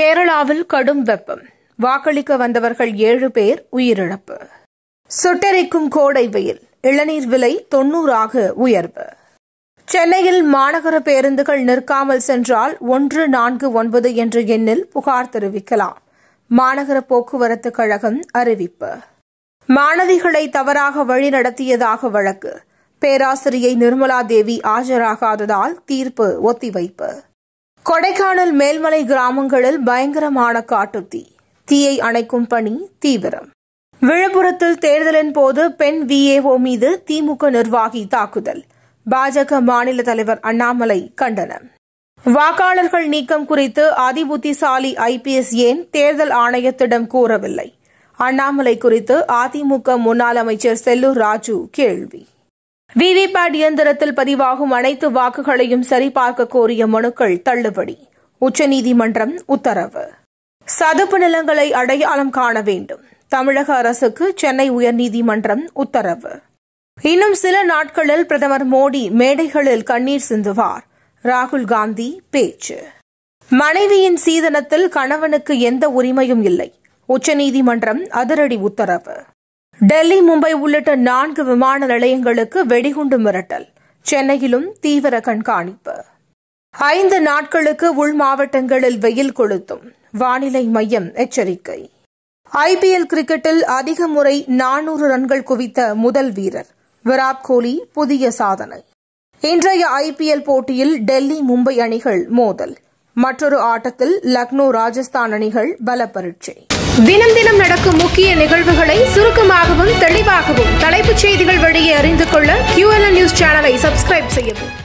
கேரளாவில் கடும் வெப்பம் வாக்களிக்க வந்தவர்கள் ஏழு பேர் உயிரிழப்பு சுட்டெரிக்கும் கோடை வெயில் இளநீர் விலை தொன்னூறாக உயர்வு சென்னையில் மாநகர பேருந்துகள் நிற்காமல் சென்றால் ஒன்று நான்கு ஒன்பது என்ற எண்ணில் புகார் தெரிவிக்கலாம் மாநகர போக்குவரத்து கழகம் அறிவிப்பு மாணவிகளை தவறாக வழிநடத்தியதாக வழக்கு பேராசிரியை நிர்மலா தேவி ஆஜராகாததால் தீர்ப்பு ஒத்திவைப்பு கொடைக்கானல் மேல்மலை கிராமங்களில் பயங்கரமான காட்டுத்தீ தீயை அணைக்கும் பணி தீவிரம் விழுப்புரத்தில் தேர்தலின் போது பெண் விஏஓ மீது திமுக நிர்வாகி தாக்குதல் பாஜக மாநில தலைவர் அண்ணாமலை கண்டனம் வாக்காளர்கள் நீக்கம் குறித்து அதிபுத்திசாலி ஐபிஎஸ் ஏன் தேர்தல் ஆணையத்திடம் கூறவில்லை அண்ணாமலை குறித்து அதிமுக முன்னாள் அமைச்சர் செல்லூர் ராஜு கேள்வி விவிபேட் இயந்திரத்தில் பதிவாகும் அனைத்து வாக்குகளையும் சரிபார்க்க கோரிய மனுக்கள் தள்ளுபடி உச்சநீதிமன்றம் உத்தரவு சதுப்பு நிலங்களை அடையாளம் காண வேண்டும் தமிழக அரசுக்கு சென்னை உயர்நீதிமன்றம் உத்தரவு இன்னும் சில நாட்களில் பிரதமர் மோடி மேடைகளில் கண்ணீர் சிந்துவார் ராகுல் காந்தி பேச்சு மனைவியின் சீதனத்தில் கணவனுக்கு எந்த உரிமையும் இல்லை உச்சநீதிமன்றம் அதிரடி உத்தரவு டெல்லி மும்பை உள்ளிட்ட நான்கு விமான நிலையங்களுக்கு வெடிகுண்டு மிரட்டல் சென்னையிலும் தீவிர கண்காணிப்பு ஐந்து நாட்களுக்கு உள் மாவட்டங்களில் வெயில் கொளுத்தும் வானிலை மையம் எச்சரிக்கை ஐபிஎல் கிரிக்கெட்டில் அதிக முறை நானூறு ரன்கள் குவித்த முதல் வீரர் விராட் கோலி புதிய சாதனை இன்றைய ஐபிஎல் போட்டியில் டெல்லி மும்பை அணிகள் மோதல் மற்றொரு ஆட்டத்தில் லக்னோ ராஜஸ்தான் அணிகள் பல பரீட்சை தினம் தினம் நடக்கும் முக்கிய நிகழ்வுகளை சுருக்கமாகவும் தெளிவாகவும் தலைப்புச் செய்திகள் வழியே அறிந்து கொள்ள QLN நியூஸ் சேனலை சப்ஸ்கிரைப் செய்யவும்